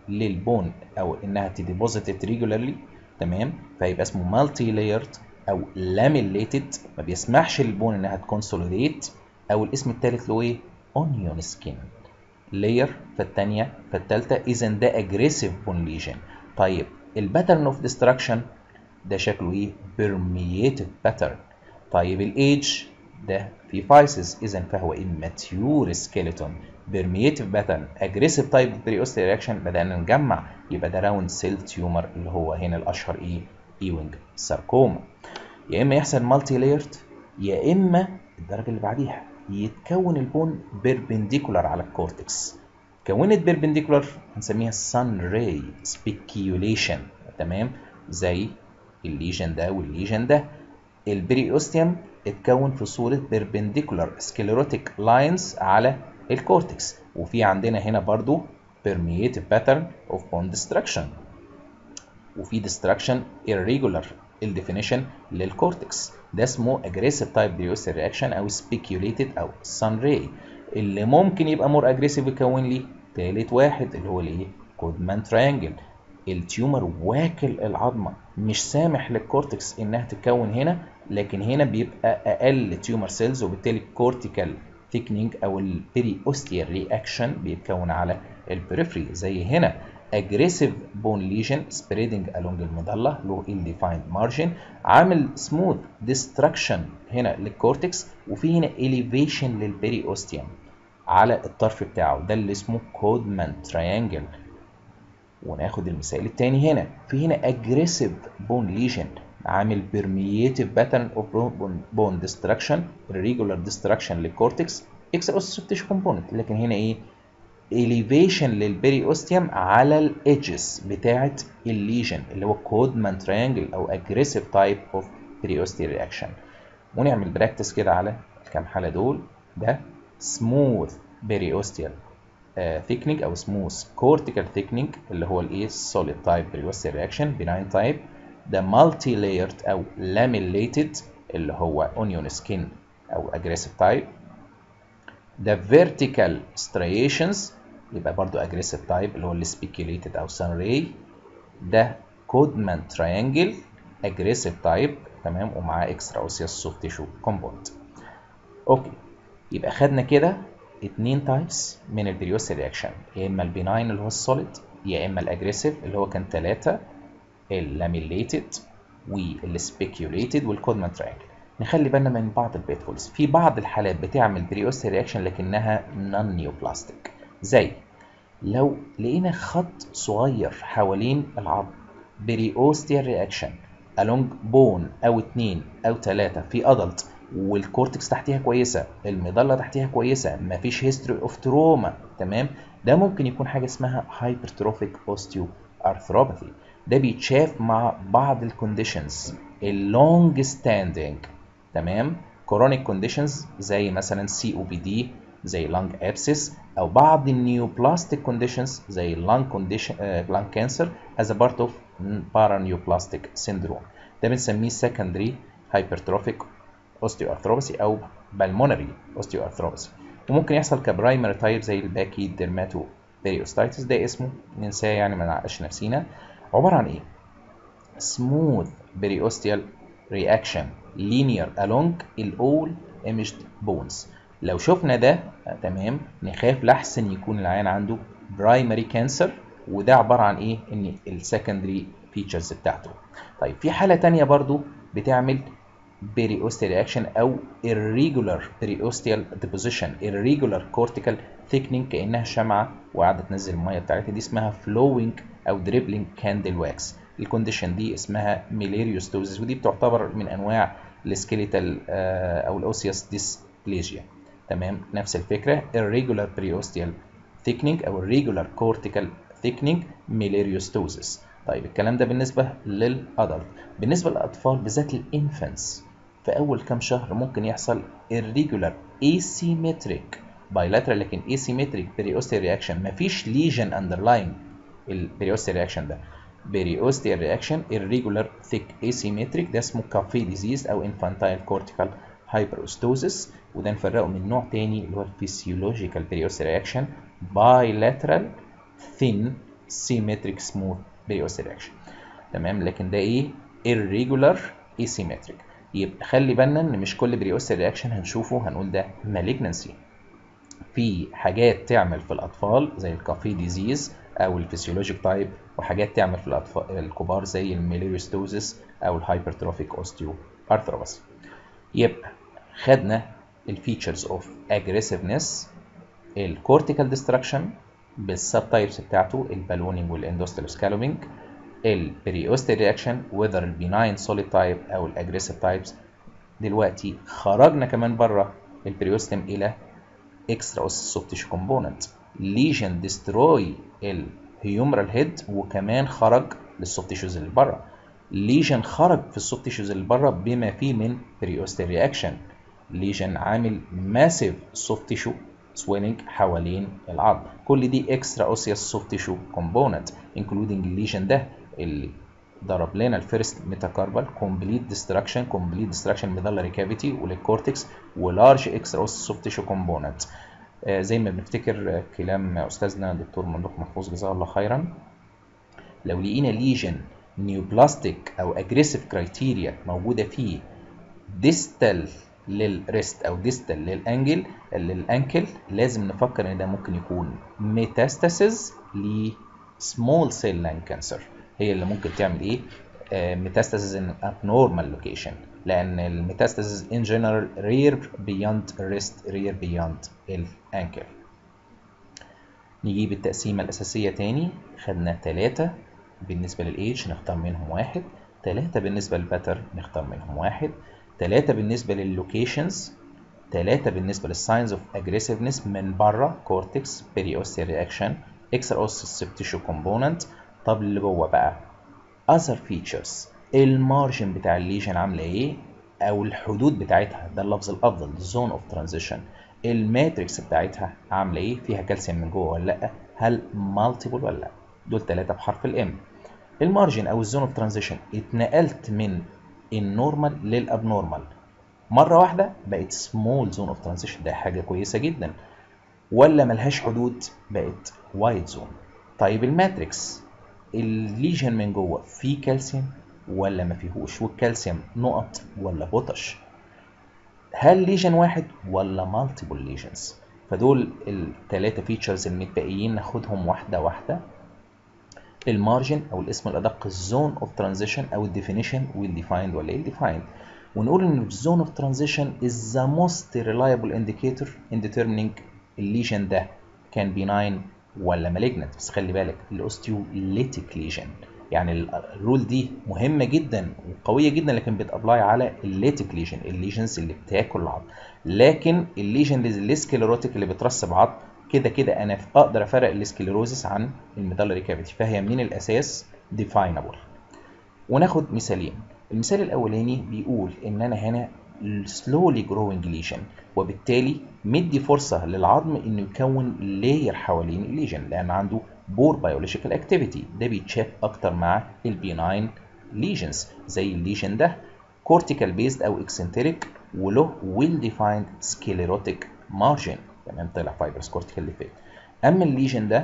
للبون او انها تديبوزيتد ريجولارلي تمام فيبقى اسمه مالتي لايرد او لاميليتد ما بيسمحش للبون انها تكونسوليديت او الاسم الثالث له ايه اونيون سكين لاير فالثانيه فالثالثه اذا ده اجريسيف بون ليجن طيب الباترن اوف ديستراكشن ده شكله ايه بيرميتيف باترن طيب الايدج ده في فايسز اذا فهو immature skeleton permeative pattern aggressive type periostal reaction بدأنا نجمع يبقى ده راوند سيل تيومر اللي هو هنا الاشهر ايه ايوينج ساركوما يا اما يحصل مالتي لايرد يا اما الدرجه اللي بعديها يتكون البون بيربنديكولار على الكورتكس كونت بيربنديكولار هنسميها sun ray speculation تمام زي الليجن ده والليجن ده البريوستيوم اتكون في صورة perpendicular sclerotic lines على الكورتكس وفي عندنا هنا برضو permeative pattern of bone destruction وفي destruction irregular الديفينيشن للكورتكس ده اسمه aggressive type periostal reaction او speculated او sun ray اللي ممكن يبقى more aggressive يكون لي تالت واحد اللي هو الايه كودمان تريانجل التيومر واكل العظمه مش سامح للكورتكس انها تتكون هنا لكن هنا بيبقى اقل تيومر سيلز وبالتالي الكورتيكال ثيكنينج او البيريوستيال رياكشن بيتكون على البريفري زي هنا aggressive bone lesion spreading along المظلة له ill defined margin عامل smooth destruction هنا للكورتكس وفي هنا elevation للبريوستيوم على الطرف بتاعه ده اللي اسمه كودمان تريانجل وناخد المثال التاني هنا في هنا aggressive bone lesion عامل permeative pattern of bone destruction irregular destruction للكورتكس extra ossif tissue component لكن هنا ايه elevation للبريوستيوم على الايدجز بتاعه الليجن اللي هو كودمان تريانجل او aggressive type of periosteal reaction ونعمل براكتس كده على الكام حاله دول ده smooth periosteal thickening او smooth cortical thickening اللي هو الايه solid type periosteal reaction benign type ده multi layered او lamellated اللي هو onion skin او aggressive type ده vertical striations يبقى برضو aggressive type اللي هو ال speculated او sun ray ده كودمان triangle aggressive type تمام ومعاه extra osseous soft tissue component اوكي يبقى خدنا كده اتنين تايبس من البريوس رياكشن يا اما البيناين اللي هو السوليد يا اما الاجريسيف اللي هو كان ثلاثه اللاميليتد والسبيكيوليتد والكودمان تراينجل نخلي بالنا من بعض البيتفولز في بعض الحالات بتعمل بريوس رياكشن لكنها نون نيوبلاستيك زي لو لقينا خط صغير حوالين العظم بريوستيال رياكشن along بون او اتنين او تلاتة في ادلت والكورتكس تحتيها كويسه المظله تحتيها كويسه مفيش هيستوري اوف تروما تمام ده ممكن يكون حاجه اسمها هايبرتروفيك اوستيو ارثروباثي ده بيتشاف مع بعض الكونديشنز اللونج ستاندينج تمام كورونيك كونديشنز زي مثلا سي او بي دي زي لانج ابسس او بعض النيوبلاستيك كونديشنز زي اللانج كونديشن لانج كانسر از بارت اوف بارانيوبلاستيك سيندروم ده بنسميه سكندري هايبرتروفيك اوستيوارثروباسي او بالمونري اوستيوارثروباسي وممكن يحصل كبرايمري تايب زي الباكي ديرماتو بيريوستايتس ده اسمه ننساه يعني ما نعقش نفسينا عباره عن ايه smooth periosteal reaction linear along الاول imaged bones لو شفنا ده تمام نخاف لحسن يكون العيان عنده برايمري كانسر وده عباره عن ايه ان السكندري فيتشرز بتاعته طيب في حاله تانية برضو بتعمل periosteal reaction او irregular periosteal deposition irregular cortical thickening كانها شمعه وقاعده تنزل الميه بتاعتها دي اسمها flowing او dribbling candle wax الكونديشن دي اسمها ميليريوستوزيس ودي بتعتبر من انواع السكيليتال او الاوسيوس ديسبليجيا تمام نفس الفكره irregular periosteal thickening او irregular cortical thickening ميليريوستوزيس طيب الكلام ده بالنسبه للادلت بالنسبه للاطفال بالذات الانفانتس في اول كام شهر ممكن يحصل irregular asymmetric bilateral لكن asymmetric periosteal reaction مفيش lesion underlying البريوستيال رياكشن ده periosteal reaction irregular thick asymmetric ده اسمه كافي ديزيز او infantile cortical hyperostosis وده نفرقه من نوع تاني اللي هو الفسيولوجيكال periosteal reaction bilateral thin symmetric smooth periostal reaction تمام لكن ده ايه irregular asymmetric يبقى خلي بالنا ان مش كل بريوستال رياكشن هنشوفه هنقول ده malignancy في حاجات تعمل في الاطفال زي الكافي ديزيز او الفسيولوجيك تايب وحاجات تعمل في الاطفال الكبار زي الميليوستوزيس او الهايبرتروفيك اوستيو ارثروباثي يبقى خدنا الفيتشرز اوف اجريسيفنس الكورتيكال ديستراكشن بالسب تايبس بتاعته البالونينج والاندوستال سكالوبينج البريوستال رياكشن وذر البيناين سوليد تايب او الاجريسيف تايبس دلوقتي خرجنا كمان بره البريوستم الى اكسترا اوس سوفت تيشو كومبوننت ليجن ديستروي الهيومرال هيد وكمان خرج للسوفت تيشوز اللي بره ليجن خرج في السوفت تيشوز اللي بره بما فيه من بريوستال رياكشن ليجن عامل ماسيف سوفت تيشو سويلنج حوالين العظم كل دي اكسترا اوسيوس سوفت تيشو كومبوننت انكلودنج الليجن ده اللي ضرب لنا الفيرست ميتاكاربال كومبليت ديستراكشن كومبليت ديستراكشن ميدالري كافيتي وللكورتكس ولارج اكسترا اوس سوفت تيشو كومبوننت آه زي ما بنفتكر آه كلام استاذنا الدكتور ممدوح محفوظ جزاه الله خيرا لو لقينا ليجن نيوبلاستيك او اجريسيف كرايتيريا موجوده فيه ديستال للريست او ديستال للانجل للانكل لازم نفكر ان ده ممكن يكون ميتاستاسيز لسمول سيل لان كانسر هي اللي ممكن تعمل ايه ميتاستاسيز ان abnormal لوكيشن لان الميتاستاسيز ان جنرال رير بياند الريست رير بياند الانكل نجيب التقسيمه الاساسيه تاني خدنا ثلاثة بالنسبه للايج نختار منهم واحد ثلاثة بالنسبه للباتر نختار منهم واحد ثلاثة بالنسبة لللوكيشنز ثلاثة بالنسبة للساينز اوف اجريسيفنس من بره كورتكس بيريوستال رياكشن اكسترا اوسس تيشو كومبوننت طب اللي جوه بقى اذر فيتشرز المارجن بتاع الليجن عامله ايه او الحدود بتاعتها ده اللفظ الافضل زون اوف ترانزيشن الماتريكس بتاعتها عامله ايه فيها كالسيوم من جوه ولا لا هل مالتيبل ولا لا دول ثلاثه بحرف الام المارجن او الزون اوف ترانزيشن اتنقلت من النورمال للابنورمال مره واحده بقت سمول زون اوف ترانزيشن ده حاجه كويسه جدا ولا ملهاش حدود بقت وايد زون طيب الماتريكس الليجن من جوه فيه كالسيوم ولا ما فيهوش والكالسيوم نقط ولا بوتش هل ليجن واحد ولا مالتيبل ليجنز فدول الثلاثه فيتشرز المتبقيين ناخدهم واحده واحده المارجن او الاسم الادق الزون اوف ترانزيشن او الديفينيشن والديفايند ولا ايه الديفايند ونقول ان الزون اوف ترانزيشن is the most reliable indicator in determining الليجن ده كان بيناين ولا malignant بس خلي بالك الاوستيوليتيك ليجن يعني الرول دي مهمه جدا وقويه جدا لكن بتابلاي على الليتيك ليجن الليجنز اللي بتاكل العظم لكن الليجن السكليروتيك اللي بترسب عظم كده كده انا اقدر افرق السكليروزس عن الميدالري كافيتي فهي من الاساس ديفاينبل وناخد مثالين المثال الاولاني بيقول ان انا هنا slowly growing lesion وبالتالي مدي فرصه للعظم انه يكون لاير حوالين الليجن لان عنده بور بيولوجيكال اكتيفيتي ده بيتشاف اكتر مع البيناين ليجنز زي الليجن ده كورتيكال بيزد او اكسنتريك وله ويل ديفايند سكليروتيك مارجن تمام طلع فايبرس كورتيكال ديفيكت اما الليجن ده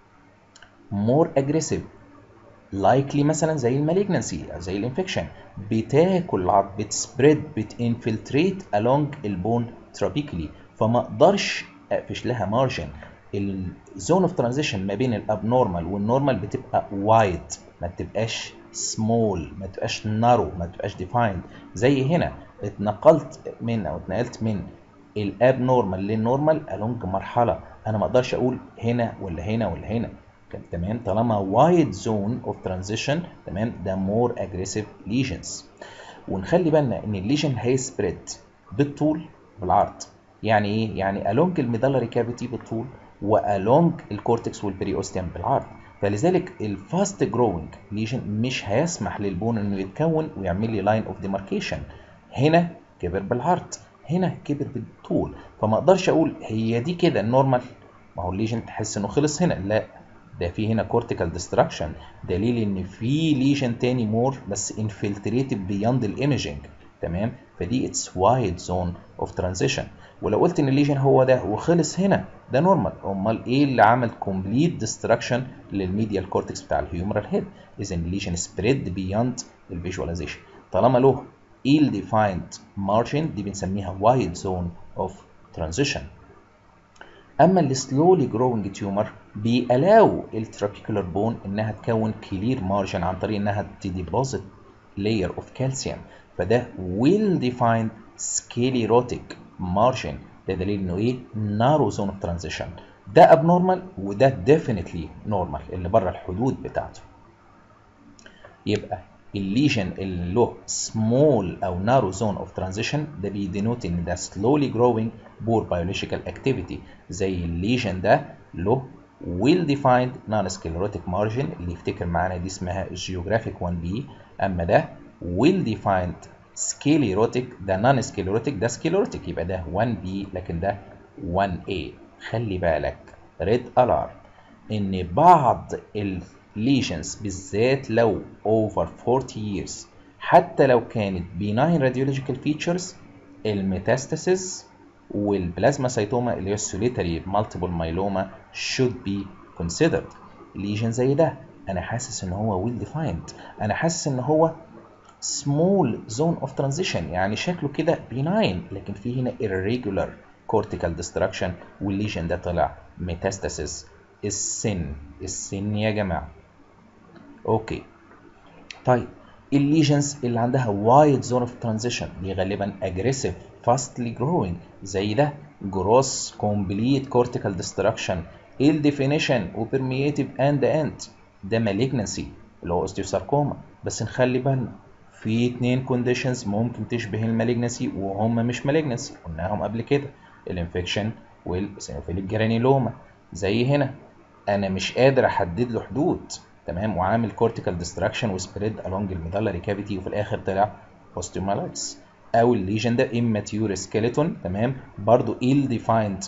مور اجريسيف لايكلي مثلا زي المالجنسي او زي الانفكشن بتاكل العظم بتسبريد بتنفلتريت along البون ترابيكلي فما اقدرش اقفش لها مارجن الزون اوف ترانزيشن ما بين الابنورمال والنورمال بتبقى وايد ما بتبقاش سمول ما تبقاش نارو ما تبقاش ديفايند زي هنا اتنقلت من او اتنقلت من الاب نورمال للنورمال along مرحله انا ما اقدرش اقول هنا ولا هنا ولا هنا تمام طالما وايد زون اوف ترانزيشن تمام ده مور اجريسيف ليجنز ونخلي بالنا ان الليجن هيسبريد بالطول بالعرض يعني ايه يعني along الميدالري كافيتي بالطول والونج الكورتكس والبريوستيوم بالعرض فلذلك الفاست جروينج ليجن مش هيسمح للبون انه يتكون ويعمل لي لاين اوف ديماركيشن هنا كبر بالعرض هنا كبر بالطول فما اقدرش اقول هي دي كده النورمال ما هو الليجن تحس انه خلص هنا لا ده في هنا كورتيكال ديستراكشن دليل ان في ليجن تاني مور بس انفلتريتد بياند الايمجنج تمام فدي اتس وايد زون اوف ترانزيشن ولو قلت ان الليجن هو ده وخلص هنا ده نورمال امال ايه اللي عمل كومبليت ديستراكشن للميديال كورتكس بتاع الهيومرال هيد اذا الليجن سبريد بياند الفيجواليزيشن طالما له ill defined margin دي بنسميها wide zone of transition اما السلولي جروينج تيومر بيألاو التراكيكولار بون انها تكون كلير مارجن عن طريق انها تديبوزيت لاير اوف كالسيوم فده ويل ديفايند سكيليروتيك مارجن ده دليل انه ايه نارو زون اوف ترانزيشن ده ابنورمال وده ديفينتلي نورمال اللي بره الحدود بتاعته يبقى الليجن اللي له سمول او نارو زون اوف ترانزيشن ده بيدينوت ان ده سلولي جروينج بور بيولوجيكال اكتيفيتي زي الليجن ده له ويل ديفايند نون سكليروتيك مارجن اللي يفتكر معانا دي اسمها جيوغرافيك 1 بي اما ده ويل ديفايند سكيليروتيك ده نون سكيليروتيك ده سكيليروتيك يبقى ده 1 بي لكن ده 1 a خلي بالك ريد الارم ان بعض الليجنز بالذات لو over 40 years حتى لو كانت benign radiological features الميتاستاسيس والبلازما سيتوما اللي هي السوليتري مالتيبل مايلوما should be considered ليجن زي ده انا حاسس ان هو well defined انا حاسس ان هو small zone of transition يعني شكله كده benign لكن في هنا irregular cortical destruction والليجن ده طلع metastasis السن السن يا جماعه اوكي طيب الليجنز اللي عندها وايد زون اوف ترانزيشن دي غالبا اجريسيف فاستلي جروينج زي ده جروس كومبليت كورتيكال ديستراكشن ال ديفينيشن وبرمياتيف اند اند ده مالجنسي اللي هو اوستيوساركوما بس نخلي بالنا في اتنين كونديشنز ممكن تشبه المالجنسي وهم مش مالجنسي قلناهم قبل كده الانفكشن والسينوفيليك جرانيلوما زي هنا انا مش قادر احدد له حدود تمام وعامل كورتيكال ديستراكشن وسبريد along الميدالري كافيتي وفي الاخر طلع اوستيومالايتس او الليجن ده immature سكيلتون تمام برضو ill defined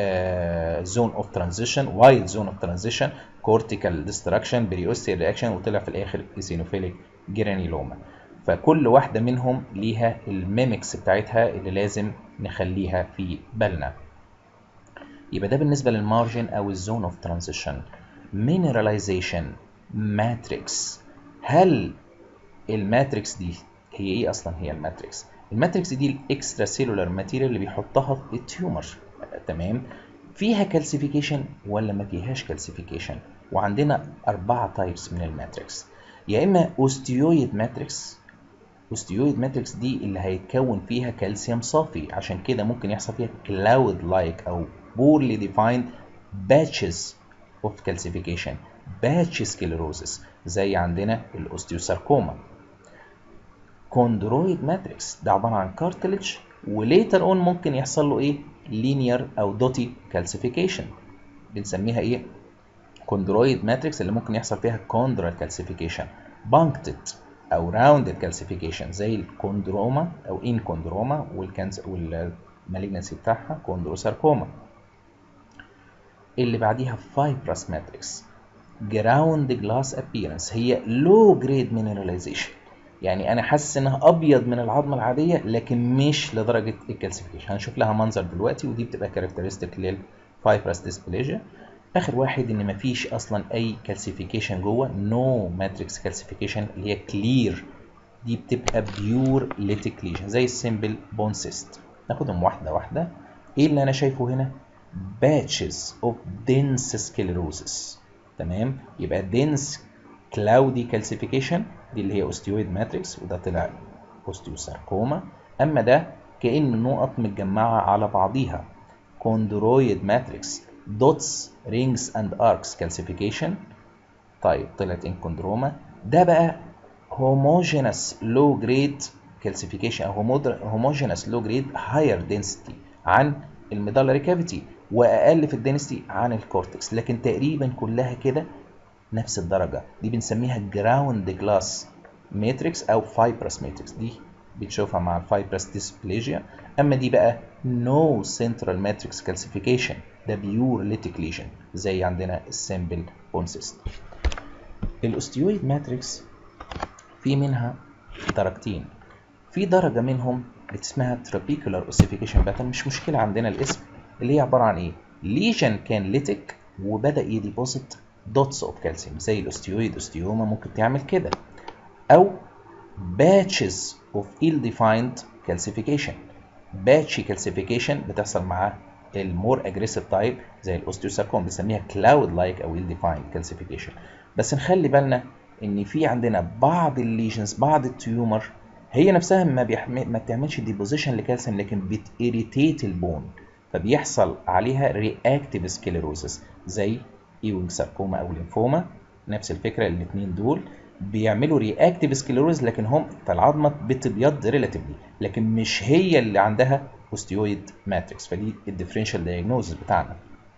زون اوف ترانزيشن وايد زون اوف ترانزيشن كورتيكال ديستراكشن بريوستيال رياكشن وطلع في الاخر ايزينوفيليك جرانيلوما فكل واحده منهم ليها الميمكس بتاعتها اللي لازم نخليها في بالنا يبقى ده بالنسبه للمارجن او الزون اوف ترانزيشن mineralization ماتريكس هل الماتريكس دي هي ايه اصلا هي الماتريكس الماتريكس دي الاكسترا سيلولار ماتيريال اللي بيحطها في التيومر تمام فيها كالسيفيكيشن ولا ما فيهاش كالسيفيكيشن وعندنا اربعه تايبس من الماتريكس يا اما اوستيويد ماتريكس اوستيويد ماتريكس دي اللي هيتكون فيها كالسيوم صافي عشان كده ممكن يحصل فيها كلاود لايك او poorly defined batches of calcification باتش سكليروزس زي عندنا الاوستيوساركوما كوندرويد ماتريكس ده عباره عن كارتلج وليتر اون ممكن يحصل له ايه لينير او دوتي كالسيفيكيشن بنسميها ايه كوندرويد ماتريكس اللي ممكن يحصل فيها كوندرال كالسيفيكيشن بانكتد او راوندد كالسيفيكيشن زي الكوندروما او ان كوندروما والكانسر والمالجنسي بتاعها كوندروساركوما اللي بعديها فايبرس ماتريكس جراوند جلاس ابييرنس هي لو جريد مينراليزيشن يعني انا حاسس انها ابيض من العظمه العاديه لكن مش لدرجه الكالسيفيكيشن هنشوف لها منظر دلوقتي ودي بتبقى كاركترستيك للفايبرس ديسبليجيا اخر واحد ان مفيش اصلا اي كالسيفيكيشن جوه نو ماتريكس كالسيفيكيشن اللي هي كلير دي بتبقى بيور ليتيك ليجن زي السيمبل بون سيست ناخدهم واحده واحده ايه اللي انا شايفه هنا batches of dense sclerosis تمام يبقى dense cloudy calcification دي اللي هي osteoid matrix وده طلع osteosarcoma اما ده كأن نقط متجمعة على بعضيها chondroid matrix dots rings and arcs calcification طيب طلعت انكوندروما ده بقى homogeneous low grade calcification او homogeneous low grade higher density عن الميدالري كافيتي واقل في الدنسيتي عن الكورتكس لكن تقريبا كلها كده نفس الدرجه دي بنسميها جراوند جلاس ماتريكس او فايبرس ماتريكس دي بنشوفها مع الفايبرس ديسبليجيا اما دي بقى نو سنترال ماتريكس كالسيفيكيشن ده بيور ليتيك ليجن زي عندنا السيمبل بون سيستم الاوستيويد ماتريكس في منها درجتين في درجه منهم اسمها ترابيكولار اوسيفيكيشن باترن مش مشكله عندنا الاسم اللي هي عباره عن ايه ليجن كان ليتك وبدا يديبوزيت دوتس اوف كالسيوم زي الاوستيويد اوستيوما ممكن تعمل كده او باتشز اوف ill defined calcification باتشي كالسيفيكيشن بتحصل مع المور اجريسيف تايب زي الاوستيوساركوم بنسميها كلاود لايك او ill defined calcification بس نخلي بالنا ان في عندنا بعض الليجنز بعض التيومر هي نفسها ما بيحمل ما بتعملش ديبوزيشن لكالسيوم لكن بتيريتيت البون فبيحصل عليها رياكتيف سكليروزس زي ايوينج ساركوما او لينفوما نفس الفكره الاثنين دول بيعملوا رياكتيف سكليروز لكن هم فالعظمه بتبيض ريلاتيفلي لكن مش هي اللي عندها اوستيويد ماتريكس فدي الديفرنشال دايجنوزس بتاعنا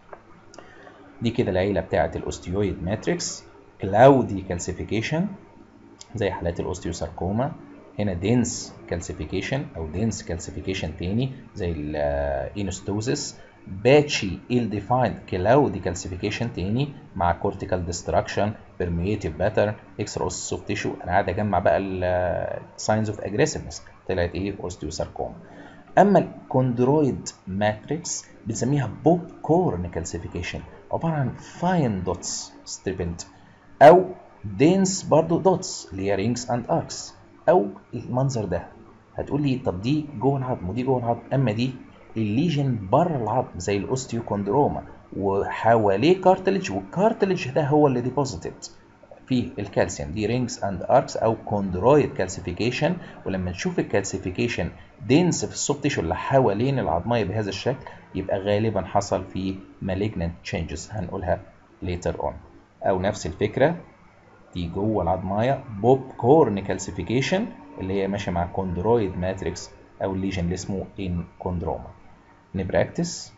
دي كده العيله بتاعه الاوستيويد ماتريكس كلاودي كالسيفيكيشن زي حالات الاوستيوساركوما هنا دينس كالسيفيكيشن او دينس كالسيفيكيشن تاني زي الانستوزس باتشي ill defined cloudy calcification تاني مع cortical destruction permeative pattern extra osseous soft tissue انا قاعد اجمع بقى ال signs of aggressiveness طلعت ايه osteosarcoma اما الكوندرويد ماتريكس بنسميها بوب كورن كالسيفيكيشن عباره عن فاين دوتس ستريبنت او دينس برضو دوتس اللي هي رينجز اند اركس او المنظر ده هتقول لي طب دي جوه العظم ودي جوه العظم اما دي الليجن بره العظم زي الاوستيوكوندروما وحواليه كارتلج والكارتلج ده هو اللي ديبوزيتد فيه الكالسيوم دي رينجز اند اركس او كوندرويد كالسيفيكيشن ولما نشوف الكالسيفيكيشن دينس في السوفت تيشو اللي حوالين العظميه بهذا الشكل يبقى غالبا حصل فيه malignant changes هنقولها later on او نفس الفكره دي جوه العظمايه بوب كورن كالسيفيكيشن اللي هي ماشيه مع كوندرويد ماتريكس او الليجن اللي اسمه ان كوندروما نبراكتس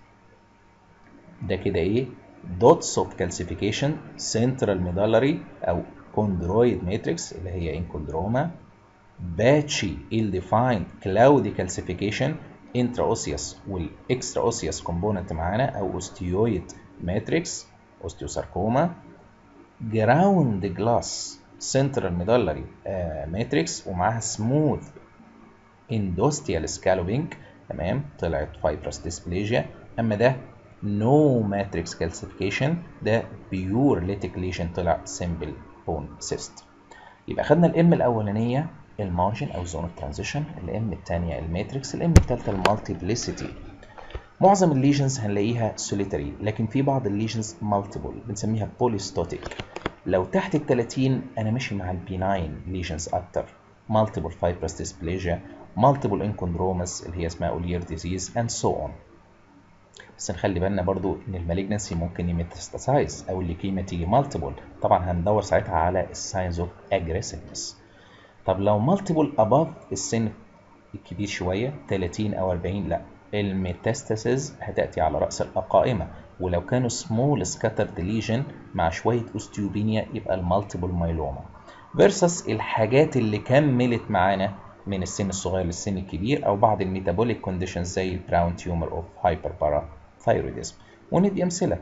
ده كده ايه دوتس اوف كالسيفيكيشن سنترال ميدالري او كوندرويد ماتريكس اللي هي ان كوندروما باتشي ill defined cloudy calcification intraosseous والاكسترا اوسيوس كومبوننت معانا او اوستيويد ماتريكس اوستيوساركوما جراوند جلاس سنترال ميدالري ماتريكس ومعاها سموث اندوستيال سكالوبينج تمام طلعت فايبرس ديسبليجيا اما ده نو ماتريكس كالسيفيكيشن ده بيور ليتيك ليشن طلع سمبل بون سيست يبقى خدنا الام الاولانيه المارجن او زون الترانزيشن الام الثانيه الماتريكس الام الثالثه المالتيبليسيتي معظم الليجنز هنلاقيها سوليتري لكن في بعض الليجنز مالتيبل بنسميها بوليستوتيك لو تحت ال 30 انا ماشي مع البيناين ليجنز اكتر مالتيبل fibrous dysplasia مالتيبل انكوندروماس اللي هي اسمها اولير ديزيز اند سو اون بس نخلي بالنا برضو ان المالجنسي ممكن يميتاستاسايز او الليكيميا تيجي مالتيبل طبعا هندور ساعتها على الساينز اوف اجريسيفنس طب لو مالتيبل اباف السن الكبير شويه 30 او 40 لا الميتاستاسيز هتاتي على راس القائمه ولو كانوا سمول سكاترد ليجن مع شويه اوستيوبينيا يبقى المالتيبل مايلوما فيرسس الحاجات اللي كملت معانا من السن الصغير للسن الكبير او بعض الميتابوليك كونديشنز زي البراون تيومر اوف هايبر بارا ثايرويدزم وندي امثله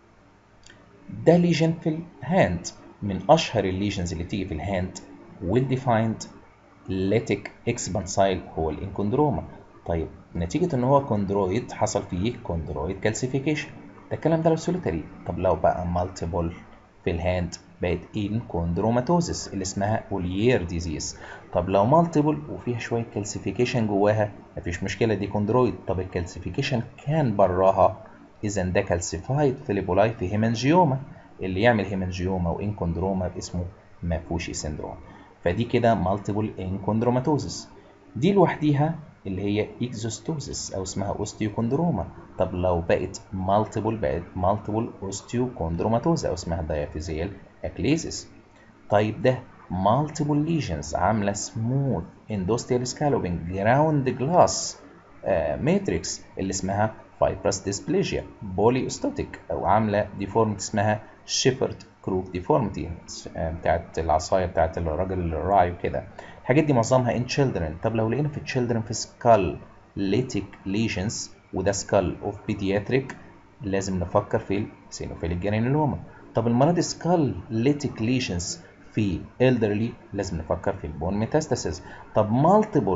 ده ليجن في الهاند من اشهر الليجنز اللي تيجي في الهاند ويل ديفايند ليتيك اكسبانسايل هو الانكوندروما طيب نتيجة ان هو كوندرويد حصل فيه كوندرويد كالسيفيكيشن ده الكلام ده لو سوليتري طب لو بقى مالتيبل في الهاند بقت ان كوندروماتوزس اللي اسمها اوليير ديزيز طب لو مالتيبل وفيها شويه كالسيفيكيشن جواها مفيش مشكله دي كوندرويد طب الكالسيفيكيشن كان براها اذا ده كالسيفايد فيليبولاي في هيمنجيوما اللي يعمل هيمنجيوما وان كوندروما اسمه مافوشي سيندروم فدي كده مالتيبل ان كوندروماتوزس دي لوحديها اللي هي اكزوستوزس او اسمها اوستيوكوندروما طب لو بقت مالتيبل بقت مالتيبل اوستيوكوندروماتوز او اسمها دايافيزيال اكليزيس طيب ده مالتيبل ليجنز عامله سموث اندوستيال سكالوبينج جراوند جلاس ماتريكس اللي اسمها فايبرس ديسبليجيا بولي استوتيك او عامله ديفورمتي اسمها شيفرد كروك ديفورمتي بتاعت العصايه بتاعت الراجل الراعي وكده الحاجات دي معظمها ان تشيلدرن طب لو لقينا في تشيلدرن في سكال ليتيك ليجنز وده سكال اوف بيدياتريك لازم نفكر في السينوفيليك جرانيلوما طب المرض سكال ليتيك ليجنز في elderly لازم نفكر في البون ميتاستاسيس طب مالتيبل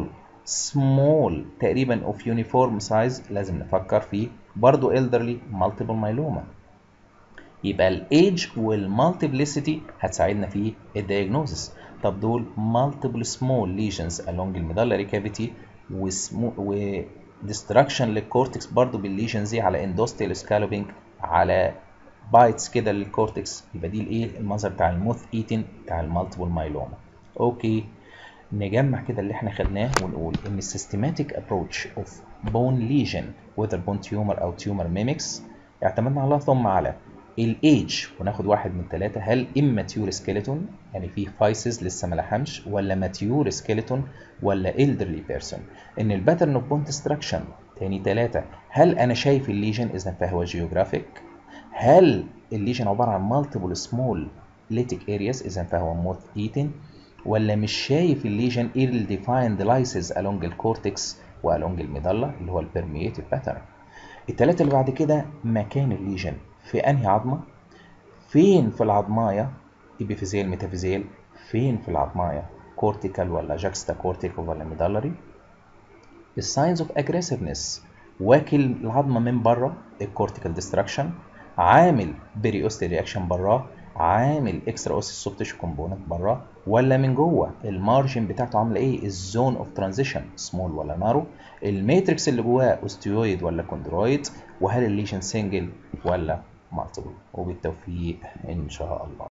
small تقريبا of uniform size لازم نفكر فيه برضو elderly multiple myeloma يبقى الايدج والمالتيبليسيتي هتساعدنا في الدياجنوزس طب دول multiple small lesions along الميدالري cavity وسمو و destruction للكورتكس برضو بالليجنز دي على اندوستيال سكالوبينج على بايتس كده للكورتكس يبقى دي الايه المنظر بتاع الموث ايتن بتاع المالتيبل مايلوما اوكي نجمع كده اللي احنا خدناه ونقول ان السيستماتيك ابروتش اوف بون ليجن whether بون تيومر او تيومر ميمكس اعتمدنا على ثم على الايدج وناخد واحد من ثلاثة هل immature سكيلتون يعني فيه فايسز لسه ما لحمش ولا mature سكيلتون ولا elderly person ان الباترن اوف بون ديستراكشن تاني ثلاثة هل انا شايف الليجن اذا فهو جيوغرافيك هل الليجن عبارة عن multiple small lytic areas اذا فهو موث ايتن ولا مش شايف الليجن ill defined lysis along الكورتكس والونج الميدالا اللي هو البرميتيف باترن التلاتة اللي بعد كده مكان الليجن في انهي عظمه فين في العظمايه ابيفيزيال ميتافيزيال فين في العظمايه كورتيكال ولا جاكستا كورتيكال ولا ميدالري الساينز اوف اجريسيفنس واكل العظمه من بره الكورتيكال ديستراكشن عامل بيري اوستي رياكشن براه عامل اكسترا اوسي سوفت تيشو كومبوننت براه ولا من جوه المارجن بتاعته عامله ايه الزون اوف ترانزيشن سمول ولا نارو الماتريكس اللي جواه اوستيويد ولا كوندرويد وهل الليجن سنجل ولا مالتيبل وبالتوفيق ان شاء الله